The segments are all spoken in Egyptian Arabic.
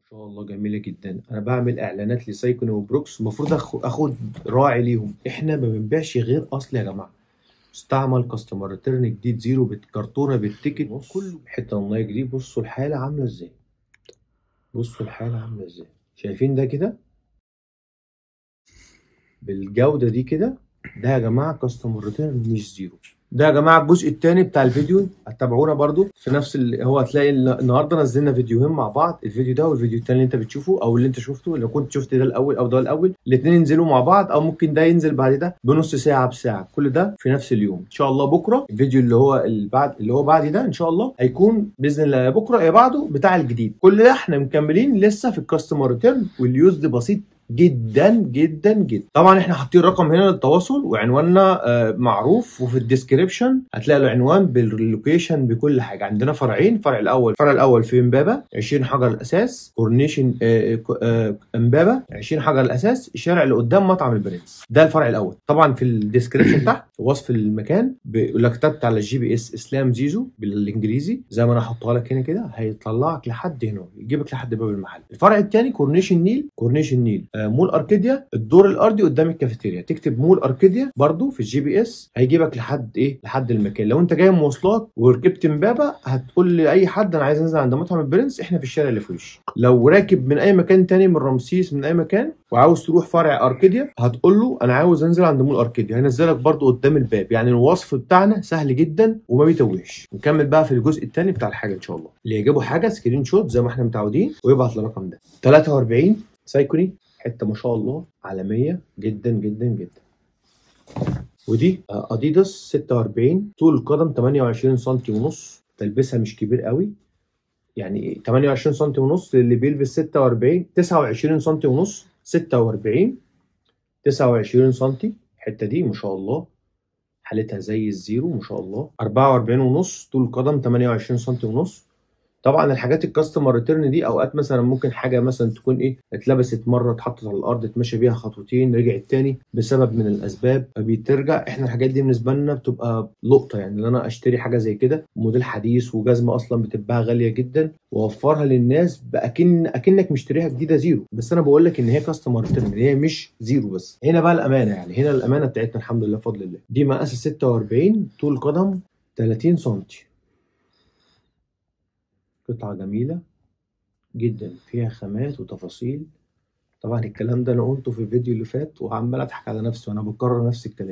شاء الله جميلة جدا انا بعمل اعلانات لسايكون وبروكس المفروض أخ- اخد راعي ليهم احنا ما بنبيعش غير اصل يا جماعة مستعمل كاستمر ريتيرن جديد زيرو بالكرتونة بالتيكت كله حتة النايك دي بصوا الحالة عاملة ازاي بصوا الحالة عاملة ازاي شايفين ده كده بالجودة دي كده ده يا جماعة كاستمر ريتيرن مش زيرو ده يا جماعه الجزء الثاني بتاع الفيديو هتتابعونا برضو في نفس ال... هو هتلاقي ال- النهارده نزلنا فيديوهين مع بعض الفيديو ده والفيديو الثاني اللي انت بتشوفه او اللي انت شفته لو كنت شفت ده الاول او ده الاول الاثنين ينزلوا مع بعض او ممكن ده ينزل بعد ده بنص ساعه بساعه كل ده في نفس اليوم ان شاء الله بكره الفيديو اللي هو اللي بعد اللي هو بعد ده ان شاء الله هيكون باذن الله يا بكره يا بعده بتاع الجديد كل ده احنا مكملين لسه في الكاستمر ريتيرن واليوزد بسيط جدا جدا جدا طبعا احنا حاطين رقم هنا للتواصل وعنواننا آه، معروف وفي الديسكريبشن هتلاقي العنوان باللوكيشن بكل حاجه عندنا فرعين الفرع الاول الفرع الاول في امبابه 20 حجر الاساس كورنيشن آه، ك- آه، امبابه 20 حجر الاساس الشارع اللي قدام مطعم البرنس ده الفرع الاول طبعا في الديسكريبشن تحت وصف المكان بيقول لك كتبت على الجي بي اس اسلام زيزو بالانجليزي زي ما انا هحطها لك هنا كده هيطلعك لحد هنا يجيبك لحد باب المحل الفرع الثاني كورنيش النيل كورنيش النيل آه، مول اركيديا الدور الارضي قدام الكافيتيريا تكتب مول اركيديا برضو في الجي بي اس هيجيبك لحد ايه لحد المكان لو انت جاي مواصلات وركبت امبابه هتقول لاي حد انا عايز انزل عند مطعم البرنس احنا في الشارع اللي في وشي لو راكب من اي مكان تاني من رمسيس من اي مكان وعاوز تروح فرع اركيديا هتقول له انا عاوز انزل عند مول اركيديا هينزلك برضو قدام الباب يعني الوصف بتاعنا سهل جدا وما بيتوهش نكمل بقى في الجزء الثاني بتاع الحاجه ان شاء الله اللي يجيبوا حاجه سكرين شوت زي ما احنا متعودين ويبعت الرقم ده 43 سايكوني حته ما شاء الله عالميه جدا جدا جدا ودي آه، اديداس 46 طول القدم 28 سم ونص تلبسها مش كبير قوي يعني 28 سم ونص اللي بيلبس 46 29 سم ونص 46 29 سم الحته دي ما شاء الله حالتها زي الزيرو ما شاء الله 44 ونص طول القدم 28 سم ونص طبعا الحاجات الكاستمر ريتيرن دي اوقات مثلا ممكن حاجه مثلا تكون ايه اتلبست مره اتحطت على الارض اتمشى بيها خطوتين رجعت تاني بسبب من الاسباب فبترجع احنا الحاجات دي بالنسبه لنا بتبقى لقطه يعني ان انا اشتري حاجه زي كده موديل حديث وجزمه اصلا بتتباع غاليه جدا واوفرها للناس باكن اكنك مشتريها جديده زيرو بس انا بقول لك ان هي كاستمر ريتيرن هي مش زيرو بس هنا بقى الامانه يعني هنا الامانه بتاعتنا الحمد لله بفضل الله دي مقاس 46 طول قدم 30 سم قطعة جميلة جدا فيها خامات وتفاصيل طبعا الكلام ده انا قلته في الفيديو اللي فات وعمال اضحك على نفسي وانا بكرر نفس الكلام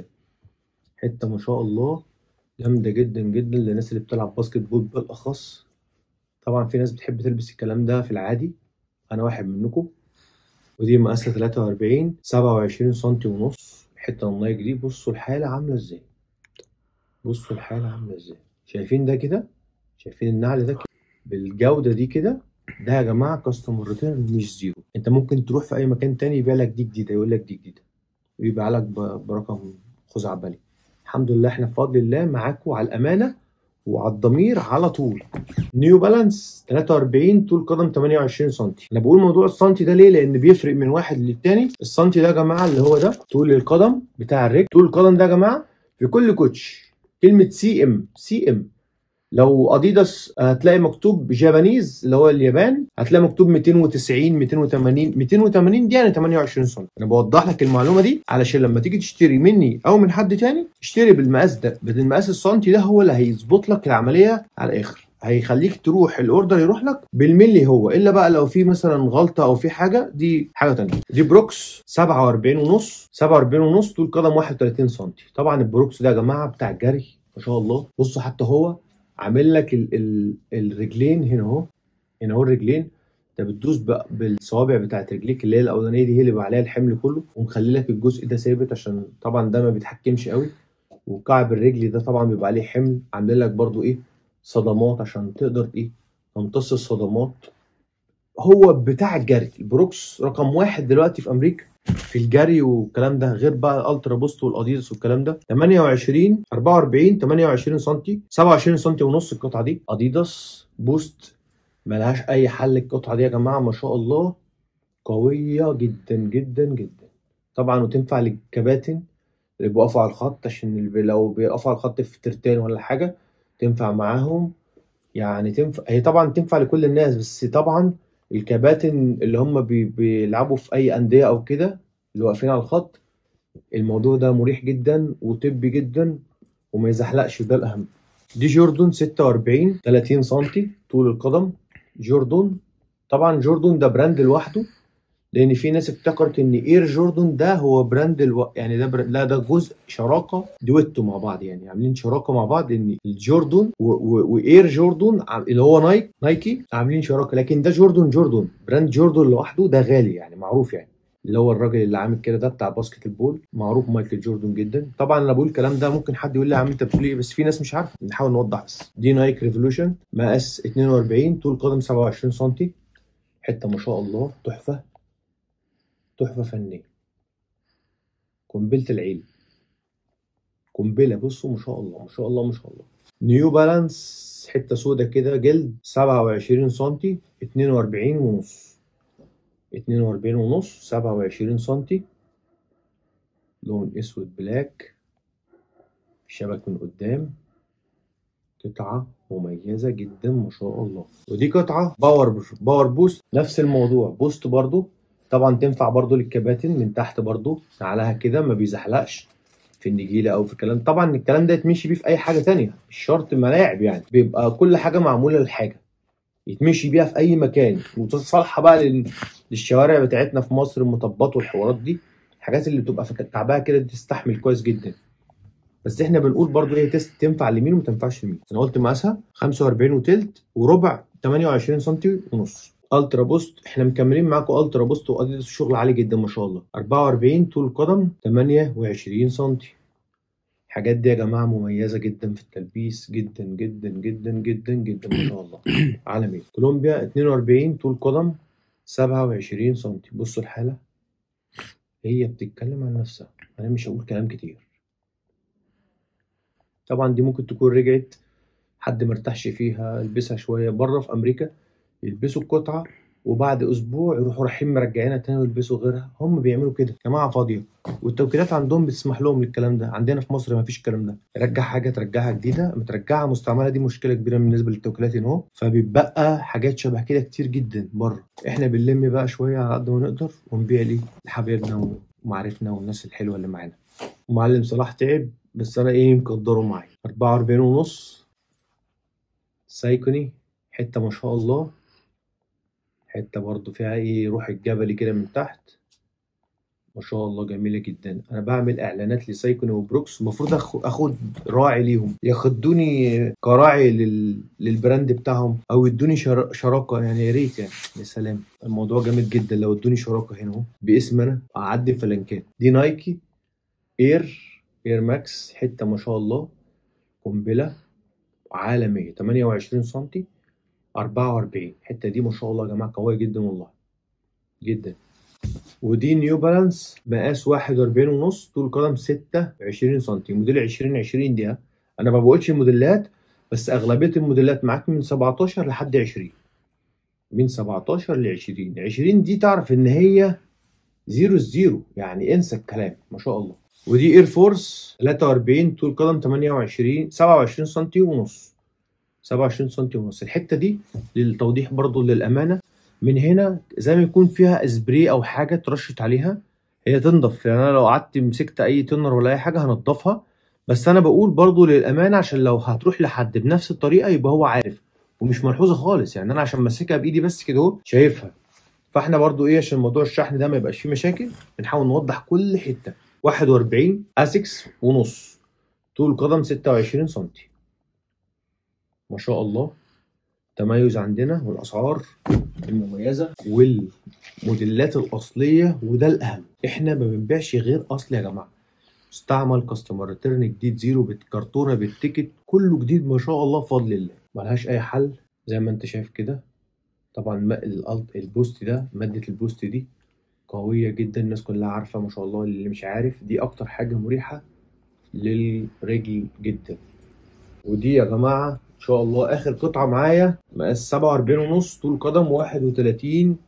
حتة ما شاء الله جامدة جدا جدا للناس اللي بتلعب باسكت بول بالاخص طبعا في ناس بتحب تلبس الكلام ده في العادي انا واحد منكم ودي مقاسها 43 27 سم ونص حتة النايك دي بصوا الحالة عاملة ازاي بصوا الحالة عاملة ازاي شايفين ده كده شايفين النعل ده كده بالجودة دي كده ده يا جماعة كاستمر ريتيرن مش زيرو انت ممكن تروح في اي مكان تاني يبيع لك دي جديدة يقول لك دي جديدة ويبيع لك ب- برقم خزعبلي الحمد لله احنا بفضل الله معاكم على الامانة وعلى الضمير على طول نيو بالانس 43 طول قدم 28 سم انا بقول موضوع السنتي ده ليه لان بيفرق من واحد للتاني السنتي ده يا جماعه اللي هو ده طول القدم بتاع الرجل طول القدم ده يا جماعه في كل كوتش كلمه سي ام سي ام لو اديداس هتلاقي مكتوب جابانيز اللي هو اليابان هتلاقي مكتوب 290 280 280 دي يعني 28 سم انا بوضح لك المعلومه دي علشان لما تيجي تشتري مني او من حد تاني اشتري بالمقاس ده بالمقاس السنتي ده هو اللي هيظبط لك العمليه على الاخر هيخليك تروح الاوردر يروح لك بالملي هو الا بقى لو في مثلا غلطه او في حاجه دي حاجه تانية دي بروكس 47 ونص 47 ونص طول قدم 31 سم طبعا البروكس ده يا جماعه بتاع الجري ما شاء الله بصوا حتى هو عامل لك ال ال الرجلين هنا اهو هنا اهو الرجلين انت بتدوس بقى بالصوابع بتاعت رجليك اللي هي الاولانيه دي هي اللي بقى عليها الحمل كله ومخلي لك الجزء ده ثابت عشان طبعا ده ما بيتحكمش قوي وكعب الرجل ده طبعا بيبقى عليه حمل عامل لك برضو ايه صدمات عشان تقدر ايه تمتص الصدمات هو بتاع الجري البروكس رقم واحد دلوقتي في امريكا في الجري والكلام ده غير بقى الالترا بوست والاديداس والكلام ده 28 44 28 سم 27 سم ونص القطعه دي اديداس بوست ملهاش اي حل القطعه دي يا جماعه ما شاء الله قويه جدا جدا جدا طبعا وتنفع للكباتن اللي بيقفوا على الخط عشان اللي بي- لو بيقفوا على الخط في ترتان ولا حاجه تنفع معاهم يعني تنفع هي طبعا تنفع لكل الناس بس طبعا الكباتن اللي هم بي بيلعبوا في اي انديه او كده اللي واقفين على الخط الموضوع ده مريح جدا وطبي جدا وما يزحلقش وده الاهم دي جوردون 46 30 سم طول القدم جوردون طبعا جوردون ده براند لوحده لان في ناس افتكرت ان اير جوردون ده هو براند الو... يعني ده براند... لا ده جزء شراكه دويتو مع بعض يعني عاملين شراكه مع بعض ان الجوردون و... و... واير جوردون اللي هو نايك نايكي عاملين شراكه لكن ده جوردون جوردون براند جوردون لوحده ده غالي يعني معروف يعني اللي هو الراجل اللي عامل كده ده بتاع باسكت البول معروف مايكل جوردن جدا طبعا انا بقول الكلام ده ممكن حد يقول لي يا عم انت بتقول ايه بس في ناس مش عارفه نحاول نوضح بس دي نايك ريفولوشن مقاس 42 طول قدم 27 سم حته ما شاء الله تحفه تحفه فنيه قنبله العيل قنبله بصوا ما شاء الله ما شاء الله ما شاء الله نيو بالانس حته سودا كده جلد 27 سم 42 ونص 42 ونص 27 سنتي لون اسود بلاك شبك من قدام قطعة مميزة جدا ما شاء الله ودي قطعة باور باور بوست نفس الموضوع بوست برضو طبعا تنفع برضو للكباتن من تحت برضو عليها كده ما بيزحلقش في النجيله او في الكلام طبعا الكلام ده يتمشي بيه في اي حاجه تانية مش شرط ملاعب يعني بيبقى كل حاجه معموله للحاجه يتمشي بيها في اي مكان وتصالحه بقى لل... للشوارع بتاعتنا في مصر المطبات والحوارات دي الحاجات اللي بتبقى تعبها كده تستحمل كويس جدا بس احنا بنقول برضو هي تست تنفع لمين وما تنفعش لمين انا قلت مقاسها 45 وتلت وربع 28 سم ونص الترا بوست احنا مكملين معاكم الترا بوست واديداس شغل عالي جدا ما شاء الله 44 طول قدم 28 سم الحاجات دي يا جماعه مميزه جدا في التلبيس جدا جدا جدا جدا جدا ما شاء الله عالمي كولومبيا 42 طول قدم 27 سم بصوا الحاله هي بتتكلم عن نفسها انا مش هقول كلام كتير طبعا دي ممكن تكون رجعت حد مرتاحش فيها البسها شويه بره في امريكا يلبسوا القطعه وبعد اسبوع يروحوا رايحين مرجعينها تاني ويلبسوا غيرها هم بيعملوا كده جماعه فاضيه والتوكيلات عندهم بتسمح لهم للكلام ده عندنا في مصر ما فيش الكلام ده ترجع حاجه ترجعها جديده ما ترجعها مستعمله دي مشكله كبيره بالنسبه للتوكيلات هنا اهو فبيبقى حاجات شبه كده كتير جدا بره احنا بنلم بقى شويه على قد ما نقدر ونبيع ليه لحبايبنا ومعارفنا والناس الحلوه اللي معانا معلم صلاح تعب بس انا ايه مقدره معايا 44 ونص سايكوني حته ما شاء الله حته برضو فيها ايه روح الجبلي كده من تحت ما شاء الله جميله جدا انا بعمل اعلانات لسايكون وبروكس المفروض اخد راعي ليهم ياخدوني كراعي لل... للبراند بتاعهم او يدوني شر... شراكه يعني يا ريت يعني يا سلام الموضوع جامد جدا لو ادوني شراكه هنا اهو باسم انا اعدي فلنكات دي نايكي اير اير ماكس حته ما شاء الله قنبله عالميه 28 سم 44 الحته دي ما شاء الله يا جماعه قويه جدا والله جدا ودي نيو بالانس مقاس 41 ونص طول قدم 26 سم موديل 2020 دي انا ما بقولش الموديلات بس اغلبيه الموديلات معاك من 17 لحد 20 من 17 ل 20 20 دي تعرف ان هي زيرو زيرو يعني انسى الكلام ما شاء الله ودي اير فورس 43 طول قدم 28 27 سم ونص 27 سم ونص الحته دي للتوضيح برضو للامانه من هنا زي ما يكون فيها اسبري او حاجه ترشت عليها هي تنضف يعني انا لو قعدت مسكت اي تنر ولا اي حاجه هنضفها بس انا بقول برضو للامانه عشان لو هتروح لحد بنفس الطريقه يبقى هو عارف ومش ملحوظه خالص يعني انا عشان ماسكها بايدي بس كده اهو شايفها فاحنا برضو ايه عشان موضوع الشحن ده ما يبقاش فيه مشاكل بنحاول نوضح كل حته 41 اسكس ونص طول قدم 26 سم ما شاء الله تميز عندنا والاسعار المميزه والموديلات الاصليه وده الاهم احنا ما بنبيعش غير اصل يا جماعه مستعمل كاستمر ريتيرن جديد زيرو بالكرتونه بالتيكت كله جديد ما شاء الله بفضل الله ملهاش اي حل زي ما انت شايف كده طبعا البوست ده ماده البوست دي قويه جدا الناس كلها عارفه ما شاء الله اللي مش عارف دي اكتر حاجه مريحه للرجل جدا ودي يا جماعه ان شاء الله اخر قطعه معايا مقاس 47 ونص طول قدم 31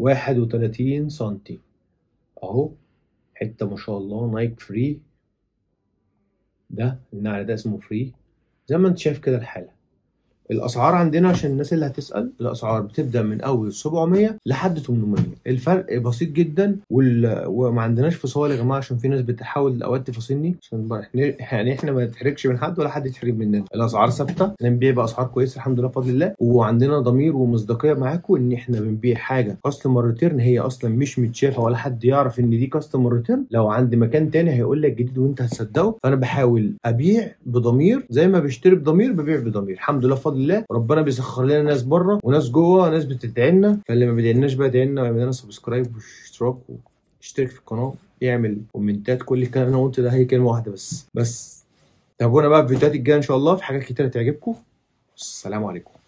31 سنتي اهو حته ما شاء الله نايك فري ده النعل ده اسمه فري زي ما انت شايف كده الحاله الاسعار عندنا عشان الناس اللي هتسال الاسعار بتبدا من اول 700 لحد 800 الفرق بسيط جدا وال... وما عندناش فصال يا جماعه عشان في ناس بتحاول اوقات تفاصلني عشان بقى احنا يعني احنا ما نتحرجش من حد ولا حد يتحرج مننا الاسعار ثابته احنا بنبيع باسعار كويسه الحمد لله بفضل الله وعندنا ضمير ومصداقيه معاكم ان احنا بنبيع حاجه كاستمر ريتيرن هي اصلا مش متشافه ولا حد يعرف ان دي كاستمر ريتيرن لو عند مكان تاني هيقول لك جديد وانت هتصدقه فانا بحاول ابيع بضمير زي ما بشتري بضمير ببيع بضمير الحمد لله بفضل الله ربنا بيسخر لنا ناس بره وناس جوه وناس بتدعي فاللي ما بيدعيناش بقى يدعي لنا ويعمل لنا سبسكرايب واشتراك واشترك في القناه يعمل كومنتات كل الكلام اللي انا قلته ده هي كلمه واحده بس بس تابعونا بقى في الفيديوهات الجايه ان شاء الله في حاجات كتيره تعجبكم السلام عليكم